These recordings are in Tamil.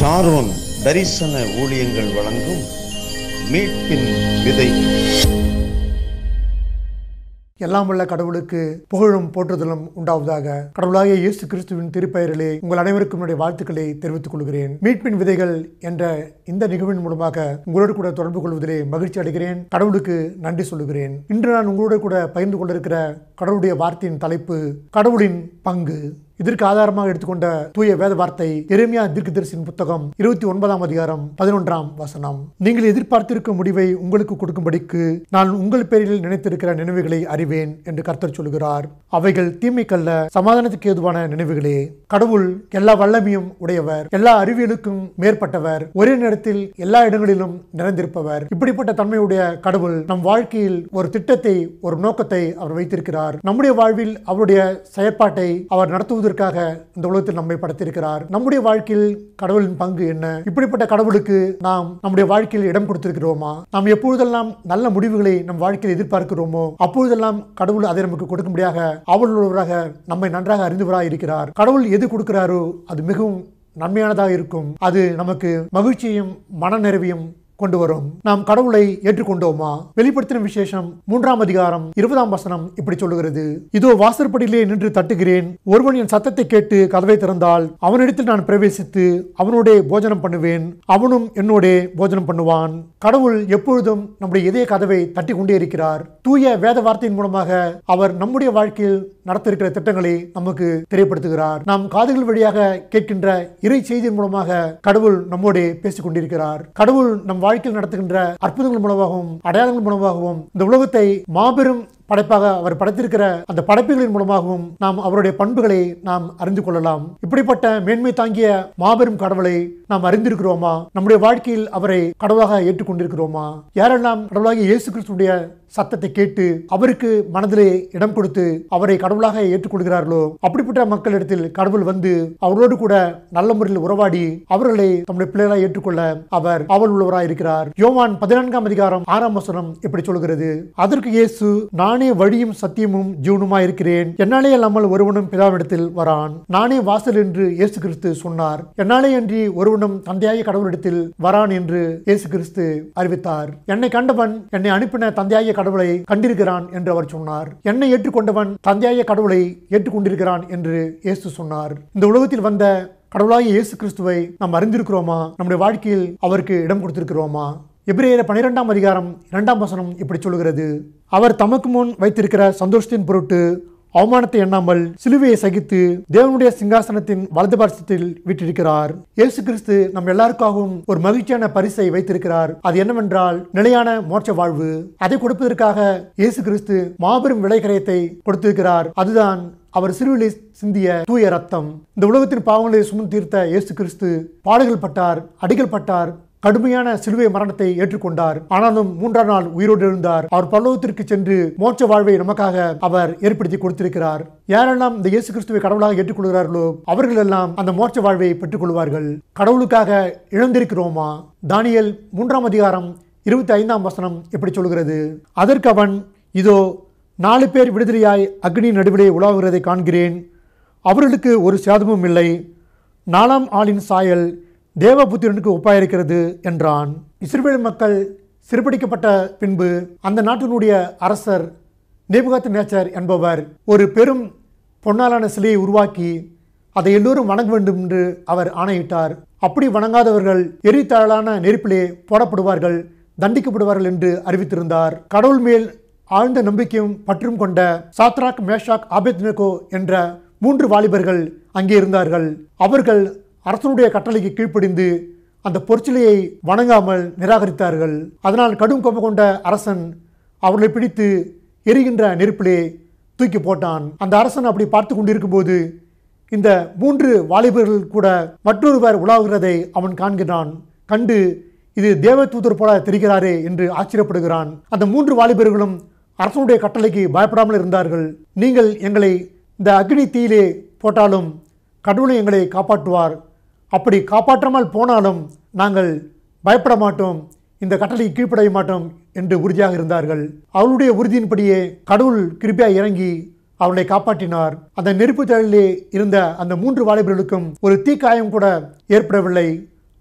ஷாரோன் தரிசன ஊழியங்கள் வழங்கும் மீட்பின் விதை எல்லாம் வல்ல கடவுளுக்கு புகழும் போற்றுதலும் உண்டாவதாக கடவுளாகிய இயேசு கிறிஸ்துவின் திருப்பெயரிலே உங்கள் அனைவருக்கும் என்னுடைய வாழ்த்துக்களை தெரிவித்துக் கொள்கிறேன் மீட்பின் விதைகள் என்ற இந்த நிகழ்வின் மூலமாக உங்களோடு கூட தொடர்பு கொள்வதிலே மகிழ்ச்சி அடைகிறேன் கடவுளுக்கு நன்றி சொல்லுகிறேன் இன்று நான் உங்களோடு கூட பகிர்ந்து கொள்ள இருக்கிற கடவுளுடைய வார்த்தையின் தலைப்பு கடவுளின் பங்கு இதற்கு ஆதாரமாக எடுத்துக்கொண்ட தூய வேத வார்த்தை எரேமியா தீர்க்கதரிசியின் புத்தகம் இருபத்தி ஒன்பதாம் அதிகாரம் பதினொன்றாம் வசனம் நீங்கள் எதிர்பார்த்திருக்கும் முடிவை உங்களுக்கு கொடுக்கும்படிக்கு நான் உங்கள் பேரில் நினைத்திருக்கிற நினைவுகளை அறிவேன் என்று கர்த்தர் சொல்கிறார் அவைகள் தீமைக்கல்ல சமாதானத்துக்கு ஏதுவான நினைவுகளே கடவுள் எல்லா வல்லமையும் உடையவர் எல்லா அறிவியலுக்கும் மேற்பட்டவர் ஒரே நேரத்தில் எல்லா இடங்களிலும் நிறைந்திருப்பவர் இப்படிப்பட்ட தன்மையுடைய கடவுள் நம் வாழ்க்கையில் ஒரு திட்டத்தை ஒரு நோக்கத்தை அவர் வைத்திருக்கிறார் நம்முடைய வாழ்வில் அவருடைய செயற்பாட்டை அவர் நடத்துவதற்காக இந்த உலகத்தில் நம்மை படைத்திருக்கிறார் நம்முடைய வாழ்க்கையில் கடவுளின் பங்கு என்ன இப்படிப்பட்ட கடவுளுக்கு நாம் நம்முடைய வாழ்க்கையில் இடம் கொடுத்திருக்கிறோமா நாம் எப்பொழுதெல்லாம் நல்ல முடிவுகளை நம் வாழ்க்கையில் எதிர்பார்க்கிறோமோ அப்பொழுதெல்லாம் கடவுள் அதை நமக்கு கொடுக்கும்படியாக அவள் உள்ளவராக நம்மை நன்றாக அறிந்தவராக இருக்கிறார் கடவுள் எது கொடுக்கிறாரோ அது மிகவும் நன்மையானதாக இருக்கும் அது நமக்கு மகிழ்ச்சியையும் மனநிறைவையும் கொண்டு வரும் நாம் கடவுளை ஏற்றுக்கொண்டோமா வெளிப்படுத்தின விசேஷம் மூன்றாம் அதிகாரம் இருபதாம் வசனம் இப்படி சொல்லுகிறது இதோ வாசற்படியிலே நின்று தட்டுகிறேன் ஒருவன் என் சத்தத்தை கேட்டு கதவை திறந்தால் அவனிடத்தில் நான் பிரவேசித்து அவனோடே போஜனம் பண்ணுவேன் அவனும் என்னோடே போஜனம் பண்ணுவான் கடவுள் எப்பொழுதும் நம்முடைய இதய கதவை தட்டி கொண்டே இருக்கிறார் தூய வேத வார்த்தையின் மூலமாக அவர் நம்முடைய வாழ்க்கையில் நடத்த இருக்கிற திட்டங்களை நமக்கு தெரியப்படுத்துகிறார் நாம் காதுகள் வழியாக கேட்கின்ற இறை செய்தியின் மூலமாக கடவுள் நம்மோடே பேசிக் கொண்டிருக்கிறார் கடவுள் நம் வாழ்க்கையில் நடத்துகின்ற அற்புதங்கள் மூலமாகவும் அடையாளங்கள் மூலமாகவும் இந்த உலகத்தை மாபெரும் படைப்பாக அவர் படைத்திருக்கிற அந்த படைப்புகளின் மூலமாகவும் நாம் அவருடைய பண்புகளை நாம் அறிந்து கொள்ளலாம் இப்படிப்பட்ட மேன்மை தாங்கிய மாபெரும் கடவுளை நாம் அறிந்திருக்கிறோமா நம்முடைய வாழ்க்கையில் அவரை கடவுளாக ஏற்றுக்கொண்டிருக்கிறோமா யாரெல்லாம் கடவுளாகிய இயேசு கிறிஸ்துடைய சத்தத்தை கேட்டு அவருக்கு மனதிலே இடம் கொடுத்து அவரை கடவுளாக ஏற்றுக்கொள்கிறார்களோ அப்படிப்பட்ட மக்களிடத்தில் கடவுள் வந்து அவர்களோடு கூட நல்ல முறையில் உறவாடி அவர்களை தம்முடைய பிள்ளைகளாக ஏற்றுக்கொள்ள அவர் அவள் உள்ளவராய் இருக்கிறார் யோவான் பதினான்காம் அதிகாரம் ஆறாம் வசனம் இப்படி சொல்கிறது அதற்கு இயேசு நானே வழியும் சத்தியமும் ஜீவனுமாய் இருக்கிறேன் என்னாலே அல்லாமல் ஒருவனும் பிதாவிடத்தில் வரான் நானே வாசல் என்று இயேசு கிறிஸ்து சொன்னார் என்னாலே அன்றி ஒருவனும் தந்தையாய கடவுளிடத்தில் வரான் என்று இயேசு கிறிஸ்து அறிவித்தார் என்னை கண்டவன் என்னை அனுப்பின தந்தையாய கடவுளை கண்டிருக்கிறான் என்று அவர் சொன்னார் என்னை ஏற்றுக்கொண்டவன் தந்தையாய கடவுளை ஏற்றுக்கொண்டிருக்கிறான் என்று இயேசு சொன்னார் இந்த உலகத்தில் வந்த கடவுளாகிய இயேசு கிறிஸ்துவை நாம் அறிந்திருக்கிறோமா நம்முடைய வாழ்க்கையில் அவருக்கு இடம் கொடுத்திருக்கிறோமா எபிரேயர் பனிரெண்டாம் அதிகாரம் இரண்டாம் வசனம் இப்படி சொல்கிறது அவர் தமக்கு முன் வைத்திருக்கிற சந்தோஷத்தின் பொருட்டு அவமானத்தை எண்ணாமல் சிலுவையை சகித்து தேவனுடைய சிங்காசனத்தின் வலது பார்சத்தில் விட்டிருக்கிறார் இயேசு கிறிஸ்து நம் எல்லாருக்காகவும் ஒரு மகிழ்ச்சியான பரிசை வைத்திருக்கிறார் அது என்னவென்றால் நிலையான மோட்ச வாழ்வு அதை கொடுப்பதற்காக இயேசு கிறிஸ்து மாபெரும் விளைகரையத்தை கொடுத்திருக்கிறார் அதுதான் அவர் சிறுவிலை சிந்திய தூய ரத்தம் இந்த உலகத்தின் பாவங்களை சுமந்து தீர்த்த இயேசு கிறிஸ்து பாடுகள் பட்டார் அடிகள் பட்டார் கடுமையான சிலுவை மரணத்தை ஏற்றுக்கொண்டார் ஆனாலும் மூன்றாம் நாள் உயிரோடு எழுந்தார் அவர் பல்லவத்திற்கு சென்று மோட்ச வாழ்வை நமக்காக அவர் ஏற்படுத்தி கொடுத்திருக்கிறார் யாரெல்லாம் இந்த இயேசு கிறிஸ்துவை கடவுளாக ஏற்றுக்கொள்கிறார்களோ அவர்கள் எல்லாம் அந்த மோட்ச வாழ்வை பெற்றுக் கொள்வார்கள் கடவுளுக்காக இழந்திருக்கிறோமா தானியல் மூன்றாம் அதிகாரம் இருபத்தி ஐந்தாம் வசனம் எப்படி சொல்கிறது அதற்கு அவன் இதோ நாலு பேர் விடுதலையாய் அக்னி நடுவிலே உலாவுகிறதை காண்கிறேன் அவர்களுக்கு ஒரு சேதமும் இல்லை நாலாம் ஆளின் சாயல் தேவபுத்திரனுக்கு ஒப்பாயிருக்கிறது என்றான் இஸ்ரேல் மக்கள் சிறுபடிக்கப்பட்ட பின்பு அந்த நாட்டினுடைய அரசர் நேபுகாத்து நேச்சர் என்பவர் ஒரு பெரும் பொன்னாலான சிலையை உருவாக்கி அதை எல்லோரும் வணங்க வேண்டும் என்று அவர் ஆணையிட்டார் அப்படி வணங்காதவர்கள் எரித்தாளான நெருப்பிலே போடப்படுவார்கள் தண்டிக்கப்படுவார்கள் என்று அறிவித்திருந்தார் கடவுள் மேல் ஆழ்ந்த நம்பிக்கையும் பற்றும் கொண்ட சாத்ராக் மேஷாக் ஆபேத்னேகோ என்ற மூன்று வாலிபர்கள் அங்கே இருந்தார்கள் அவர்கள் அரசனுடைய கட்டளைக்கு கீழ்ப்படிந்து அந்த பொற்சிலையை வணங்காமல் நிராகரித்தார்கள் அதனால் கடும் கோபம் கொண்ட அரசன் அவர்களை பிடித்து எரிகின்ற நெருப்பிலே தூக்கி போட்டான் அந்த அரசன் அப்படி பார்த்து கொண்டிருக்கும்போது இந்த மூன்று வாலிபர்கள் கூட மற்றொருவர் உலாவுகிறதை அவன் காண்கிறான் கண்டு இது தேவ தூதர் போல தெரிகிறாரே என்று ஆச்சரியப்படுகிறான் அந்த மூன்று வாலிபர்களும் அரசனுடைய கட்டளைக்கு பயப்படாமல் இருந்தார்கள் நீங்கள் எங்களை இந்த அக்னி தீயிலே போட்டாலும் கடவுளை எங்களை காப்பாற்றுவார் அப்படி காப்பாற்றாமல் போனாலும் நாங்கள் பயப்பட மாட்டோம் இந்த கட்டளைக்கு கீழ்ப்படைய மாட்டோம் என்று உறுதியாக இருந்தார்கள் அவளுடைய உறுதியின்படியே கடவுள் கிருபியாய் இறங்கி அவர்களை காப்பாற்றினார் அந்த நெருப்பு தழலிலே இருந்த அந்த மூன்று வாலிபர்களுக்கும் ஒரு தீக்காயம் கூட ஏற்படவில்லை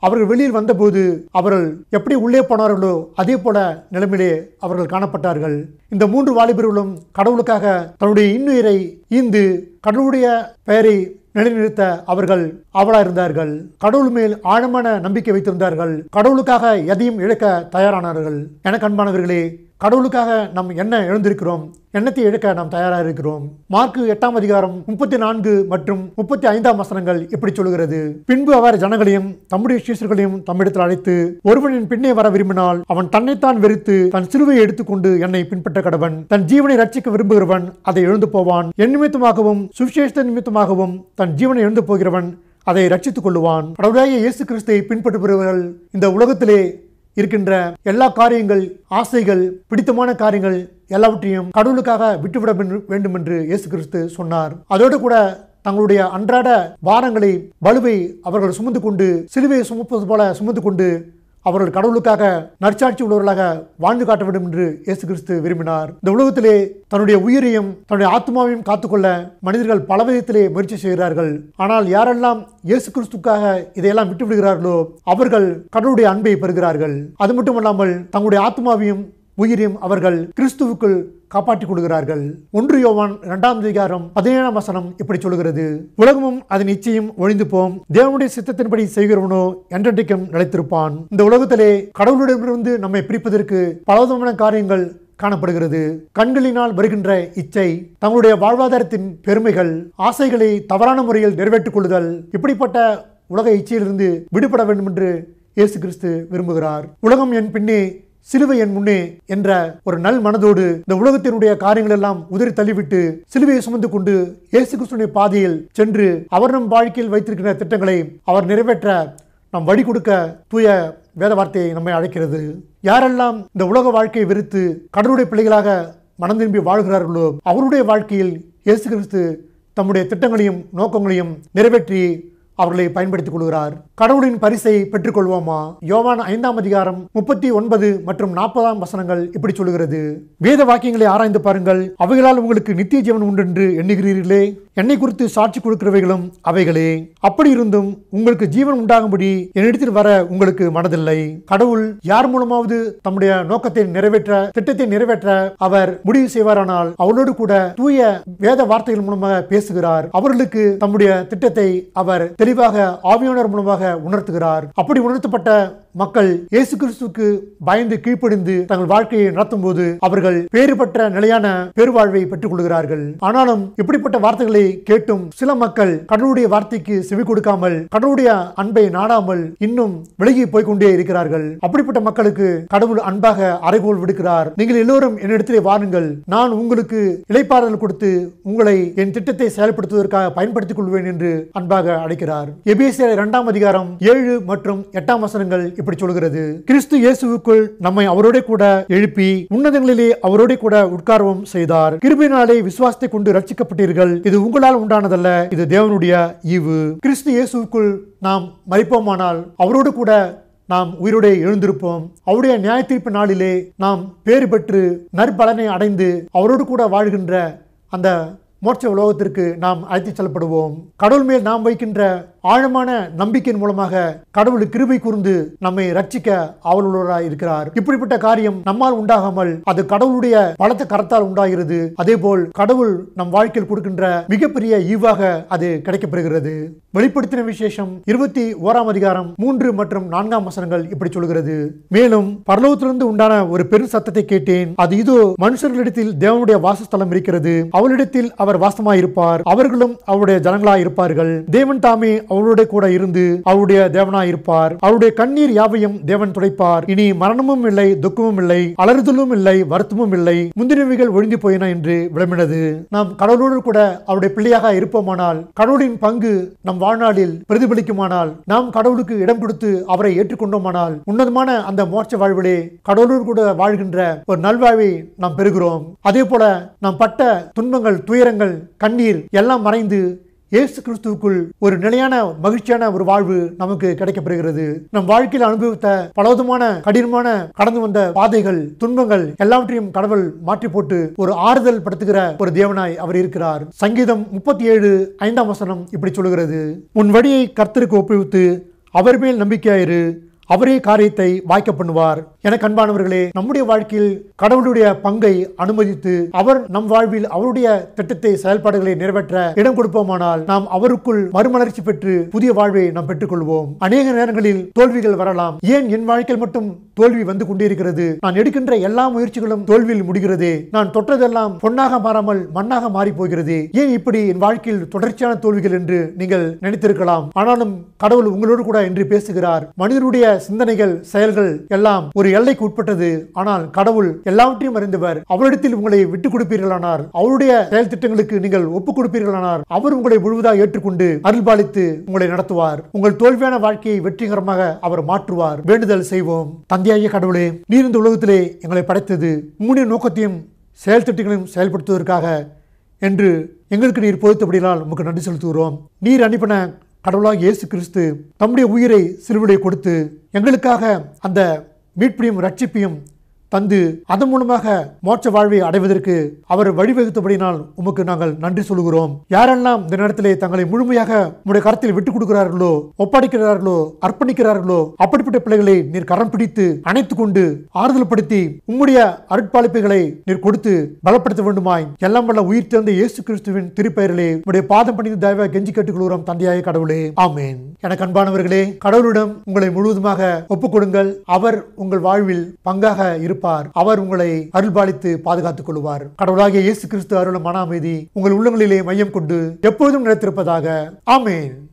அவர்கள் வெளியில் வந்தபோது அவர்கள் எப்படி உள்ளே போனார்களோ அதே போல நிலைமையிலே அவர்கள் காணப்பட்டார்கள் இந்த மூன்று வாலிபர்களும் கடவுளுக்காக தன்னுடைய இன்னுயிரை ஈந்து கடவுளுடைய பெயரை நிலைநிறுத்த அவர்கள் ஆவலா இருந்தார்கள் கடவுள் மேல் ஆழமான நம்பிக்கை வைத்திருந்தார்கள் கடவுளுக்காக எதையும் இழக்க தயாரானார்கள் எனக்கு அன்பானவர்களே கடவுளுக்காக நாம் என்ன எழுந்திருக்கிறோம் எண்ணத்தை இழக்க நாம் தயாராக இருக்கிறோம் மார்க்கு எட்டாம் அதிகாரம் முப்பத்தி நான்கு மற்றும் முப்பத்தி ஐந்தாம் வசனங்கள் இப்படி சொல்கிறது பின்பு அவர் ஜனங்களையும் தம்முடைய சீசர்களையும் தம்மிடத்தில் அழைத்து ஒருவனின் பின்னே வர விரும்பினால் அவன் தன்னைத்தான் வெறுத்து தன் சிலுவையை எடுத்துக்கொண்டு என்னை பின்பற்ற கடவன் தன் ஜீவனை ரட்சிக்க விரும்புகிறவன் அதை எழுந்து போவான் என் நிமித்தமாகவும் சுவிசேஷ நிமித்தமாகவும் தன் ஜீவனை எழுந்து போகிறவன் அதை ரட்சித்துக் கொள்ளுவான் கடவுளாகிய இயேசு கிறிஸ்தை பின்பற்றுபவர்கள் இந்த உலகத்திலே இருக்கின்ற எல்லா காரியங்கள் ஆசைகள் பிடித்தமான காரியங்கள் எல்லாவற்றையும் கடவுளுக்காக விட்டுவிட வேண்டும்- வேண்டும் என்று இயேசு கிறிஸ்து சொன்னார் அதோடு கூட தங்களுடைய அன்றாட பாரங்களை பலுவை அவர்கள் சுமந்து கொண்டு சிலுவையை சுமப்பது போல சுமந்து கொண்டு அவர்கள் கடவுளுக்காக நற்சாட்சி உள்ளவர்களாக வாழ்ந்து காட்ட வேண்டும் என்று இயேசு கிறிஸ்து விரும்பினார் இந்த உலகத்திலே தன்னுடைய உயிரையும் தன்னுடைய ஆத்மாவையும் காத்துக்கொள்ள மனிதர்கள் பல விதத்திலே முயற்சி செய்கிறார்கள் ஆனால் யாரெல்லாம் இயேசு கிறிஸ்துக்காக இதையெல்லாம் விட்டு விடுகிறார்களோ அவர்கள் கடவுளுடைய அன்பை பெறுகிறார்கள் அது மட்டுமல்லாமல் தங்களுடைய ஆத்மாவையும் உயிரையும் அவர்கள் கிறிஸ்துவுக்குள் காப்பாற்றிக் கொள்கிறார்கள் ஒன்று யோவான் இரண்டாம் அதிகாரம் பதினேழாம் வசனம் இப்படி சொல்கிறது உலகமும் அதன் இச்சையும் ஒழிந்து போம் தேவனுடைய சித்தத்தின்படி செய்கிறவனோ என்றென்றைக்கும் நிலைத்திருப்பான் இந்த உலகத்திலே கடவுளிடமிருந்து நம்மை பிரிப்பதற்கு பலவிதமான காரியங்கள் காணப்படுகிறது கண்களினால் வருகின்ற இச்சை தங்களுடைய வாழ்வாதாரத்தின் பெருமைகள் ஆசைகளை தவறான முறையில் நிறைவேற்றிக் கொள்ளுதல் இப்படிப்பட்ட உலக இச்சையிலிருந்து விடுபட வேண்டும் என்று இயேசு கிறிஸ்து விரும்புகிறார் உலகம் என் பின்னே சிலுவை என் முன்னே என்ற ஒரு நல் மனதோடு இந்த உலகத்தினுடைய காரியங்கள் எல்லாம் உதறி தள்ளிவிட்டு சிலுவையை சுமந்து கொண்டு இயேசு கிறிஸ்துடைய பாதையில் சென்று அவர் நம் வாழ்க்கையில் வைத்திருக்கிற திட்டங்களை அவர் நிறைவேற்ற நாம் வழி கொடுக்க தூய வேத வார்த்தையை நம்மை அழைக்கிறது யாரெல்லாம் இந்த உலக வாழ்க்கையை வெறுத்து கடவுளுடைய பிள்ளைகளாக மனம் திரும்பி வாழ்கிறார்களோ அவருடைய வாழ்க்கையில் இயேசு கிறிஸ்து தம்முடைய திட்டங்களையும் நோக்கங்களையும் நிறைவேற்றி அவர்களை பயன்படுத்திக் கொள்கிறார் கடவுளின் பரிசை பெற்றுக்கொள்வோமா யோவான் ஐந்தாம் அதிகாரம் முப்பத்தி ஒன்பது மற்றும் நாற்பதாம் வசனங்கள் இப்படி சொல்கிறது வேத வாக்கியங்களை ஆராய்ந்து பாருங்கள் அவைகளால் உங்களுக்கு நித்திய ஜீவன் உண்டு என்று எண்ணுகிறீர்களே என்னை குறித்து சாட்சி கொடுக்கிறவைகளும் அவைகளே அப்படி இருந்தும் உங்களுக்கு ஜீவன் உண்டாகும்படி என்னிடத்தில் வர உங்களுக்கு மனதில்லை கடவுள் யார் மூலமாவது தம்முடைய நோக்கத்தை நிறைவேற்ற திட்டத்தை நிறைவேற்ற அவர் முடிவு செய்வாரானால் அவளோடு கூட தூய வேத வார்த்தைகள் மூலமாக பேசுகிறார் அவர்களுக்கு தம்முடைய திட்டத்தை அவர் தெளிவாக ஆவியானவர் மூலமாக உணர்த்துகிறார் அப்படி உணர்த்தப்பட்ட மக்கள் இயேசு கிறிஸ்துவுக்கு பயந்து கீழ்ப்படிந்து தங்கள் வாழ்க்கையை நடத்தும் போது அவர்கள் பேறு பெற்ற நிலையான பெருவாழ்வை பெற்றுக் கொள்கிறார்கள் ஆனாலும் இப்படிப்பட்ட வார்த்தைகளை கேட்டும் சில மக்கள் கடவுளுடைய வார்த்தைக்கு செவி கொடுக்காமல் கடவுளுடைய அன்பை நாடாமல் இன்னும் விலகி போய் கொண்டே இருக்கிறார்கள் அப்படிப்பட்ட மக்களுக்கு கடவுள் அன்பாக அறைகோல் விடுக்கிறார் நீங்கள் எல்லோரும் என்னிடத்திலே வாருங்கள் நான் உங்களுக்கு இளைப்பாறுதல் கொடுத்து உங்களை என் திட்டத்தை செயல்படுத்துவதற்காக பயன்படுத்திக் கொள்வேன் என்று அன்பாக அழைக்கிறார் எபேசியர் இரண்டாம் அதிகாரம் ஏழு மற்றும் எட்டாம் வசனங்கள் இப்படி சொல்கிறது கிறிஸ்து இயேசுவுக்குள் நம்மை அவரோட கூட எழுப்பி உன்னதங்களிலே அவரோட கூட உட்காரவும் செய்தார் கிருபையினாலே விசுவாசத்தை கொண்டு ரட்சிக்கப்பட்டீர்கள் இது உங்களால் உண்டானதல்ல இது தேவனுடைய ஈவு கிறிஸ்து இயேசுவுக்குள் நாம் மறிப்போமானால் அவரோடு கூட நாம் உயிரோடு எழுந்திருப்போம் அவருடைய நியாய தீர்ப்பு நாளிலே நாம் பேறு பெற்று நற்பலனை அடைந்து அவரோடு கூட வாழ்கின்ற அந்த மோட்ச உலகத்திற்கு நாம் அழைத்துச் செல்லப்படுவோம் கடவுள் மேல் நாம் வைக்கின்ற ஆழமான நம்பிக்கையின் மூலமாக கடவுள் கிருபை கூர்ந்து நம்மை ரட்சிக்க ஆவலுள்ளவராய் இருக்கிறார் இப்படிப்பட்ட காரியம் நம்மால் உண்டாகாமல் அது கடவுளுடைய பலத்த கரத்தால் உண்டாகிறது அதேபோல் கடவுள் நம் வாழ்க்கையில் கொடுக்கின்ற மிகப்பெரிய ஈவாக அது கிடைக்கப்பெறுகிறது வெளிப்படுத்தின விசேஷம் இருபத்தி ஓராம் அதிகாரம் மூன்று மற்றும் நான்காம் வசனங்கள் இப்படி சொல்கிறது மேலும் பரலோகத்திலிருந்து உண்டான ஒரு பெரும் சத்தத்தை கேட்டேன் அது இதோ மனுஷர்களிடத்தில் தேவனுடைய வாசஸ்தலம் இருக்கிறது அவளிடத்தில் அவர் வாசமாயிருப்பார் அவர்களும் அவருடைய ஜனங்களாய் இருப்பார்கள் தேவன் தாமே அவருடைய கூட இருந்து அவருடைய தேவனாய் இருப்பார் அவருடைய கண்ணீர் யாவையும் தேவன் துடைப்பார் இனி மரணமும் இல்லை துக்கமும் இல்லை அலறுதலும் இல்லை வருத்தமும் இல்லை முந்தினவைகள் ஒழிந்து போயின என்று விளம்பினது நாம் கடவுளோடு கூட அவருடைய பிள்ளையாக இருப்போமானால் கடவுளின் பங்கு நம் வாழ்நாளில் பிரதிபலிக்குமானால் நாம் கடவுளுக்கு இடம் கொடுத்து அவரை ஏற்றுக்கொண்டோமானால் உன்னதமான அந்த மோட்ச வாழ்விலே கடவுளோடு கூட வாழ்கின்ற ஒரு நல்வாழ்வை நாம் பெறுகிறோம் அதே போல நாம் பட்ட துன்பங்கள் துயரங்கள் கண்ணீர் எல்லாம் மறைந்து இயேசு கிறிஸ்துவுக்குள் ஒரு நிலையான மகிழ்ச்சியான ஒரு வாழ்வு நமக்கு கிடைக்கப்பெறுகிறது நம் வாழ்க்கையில் அனுபவித்த பலவிதமான கடினமான கடந்து வந்த பாதைகள் துன்பங்கள் எல்லாவற்றையும் கடவுள் மாற்றி போட்டு ஒரு ஆறுதல் படுத்துகிற ஒரு தேவனாய் அவர் இருக்கிறார் சங்கீதம் முப்பத்தி ஏழு ஐந்தாம் வசனம் இப்படி சொல்லுகிறது உன் வழியை கர்த்தருக்கு ஒப்புவித்து அவர் மேல் நம்பிக்கையாயிரு அவரே காரியத்தை வாய்க்க பண்ணுவார் எனக்கு அன்பானவர்களே நம்முடைய வாழ்க்கையில் கடவுளுடைய பங்கை அனுமதித்து அவர் நம் வாழ்வில் அவருடைய திட்டத்தை செயல்பாடுகளை நிறைவேற்ற இடம் கொடுப்போமானால் நாம் அவருக்குள் மறுமலர்ச்சி பெற்று புதிய வாழ்வை நாம் பெற்றுக்கொள்வோம் அநேக நேரங்களில் தோல்விகள் வரலாம் ஏன் என் வாழ்க்கையில் மட்டும் தோல்வி வந்து கொண்டிருக்கிறது நான் எடுக்கின்ற எல்லா முயற்சிகளும் தோல்வியில் முடிகிறதே நான் தொட்டதெல்லாம் பொன்னாக மாறாமல் மண்ணாக மாறி போகிறது ஏன் இப்படி என் வாழ்க்கையில் தொடர்ச்சியான தோல்விகள் என்று நீங்கள் நினைத்திருக்கலாம் ஆனாலும் கடவுள் உங்களோடு கூட என்று பேசுகிறார் மனிதனுடைய சிந்தனைகள் செயல்கள் எல்லாம் ஒரு எல்லைக்கு உட்பட்டது ஆனால் கடவுள் எல்லாவற்றையும் அறிந்தவர் அவரிடத்தில் உங்களை விட்டுக் கொடுப்பீர்களானார் அவருடைய செயல் திட்டங்களுக்கு நீங்கள் ஒப்புக் கொடுப்பீர்களானார் அவர் உங்களை முழுவதாக ஏற்றுக்கொண்டு அருள்பாலித்து உங்களை நடத்துவார் உங்கள் தோல்வியான வாழ்க்கையை வெற்றிகரமாக அவர் மாற்றுவார் வேண்டுதல் செய்வோம் தந்தையாகிய கடவுளே நீர் இந்த உலகத்திலே எங்களை படைத்தது உங்களுடைய நோக்கத்தையும் செயல் திட்டங்களையும் செயல்படுத்துவதற்காக என்று எங்களுக்கு நீர் பொறுத்தபடியால் உமக்கு நன்றி செலுத்துகிறோம் நீர் அனுப்பின கடவுளாக இயேசு கிறிஸ்து தம்முடைய உயிரை சிறுவிடை கொடுத்து எங்களுக்காக அந்த மீட்பையும் ரட்சிப்பையும் தந்து அதன் மூலமாக மோட்ச வாழ்வை அடைவதற்கு அவர் வழிவகுத்தபடினால் உமக்கு நாங்கள் நன்றி சொல்கிறோம் யாரெல்லாம் இந்த நேரத்திலே தங்களை முழுமையாக உம்முடைய கரத்தில் விட்டுக் கொடுக்கிறார்களோ ஒப்படைக்கிறார்களோ அர்ப்பணிக்கிறார்களோ அப்படிப்பட்ட பிள்ளைகளை நீர் கரம் பிடித்து அணைத்துக் கொண்டு ஆறுதல் படுத்தி உம்முடைய அருட்பாலிப்புகளை நீர் கொடுத்து பலப்படுத்த வேண்டுமாய் எல்லாம் வல்ல உயிர் திறந்த இயேசு கிறிஸ்துவின் திருப்பெயரிலே உடைய பாதம் பணிந்து தயவாக கெஞ்சி கேட்டுக்கொள்கிறோம் தந்தையாய கடவுளே ஆமேன் எனக்கு அன்பானவர்களே கடவுளிடம் உங்களை முழுவதுமாக ஒப்புக் கொடுங்கள் அவர் உங்கள் வாழ்வில் பங்காக இருப்பார் அவர் உங்களை அருள்பாலித்து பாதுகாத்துக் கொள்வார் கடவுளாகிய இயேசு கிறிஸ்து அருளும் மன அமைதி உங்கள் உள்ளங்களிலே மையம் கொண்டு எப்பொழுதும் நிலைத்திருப்பதாக ஆமேன்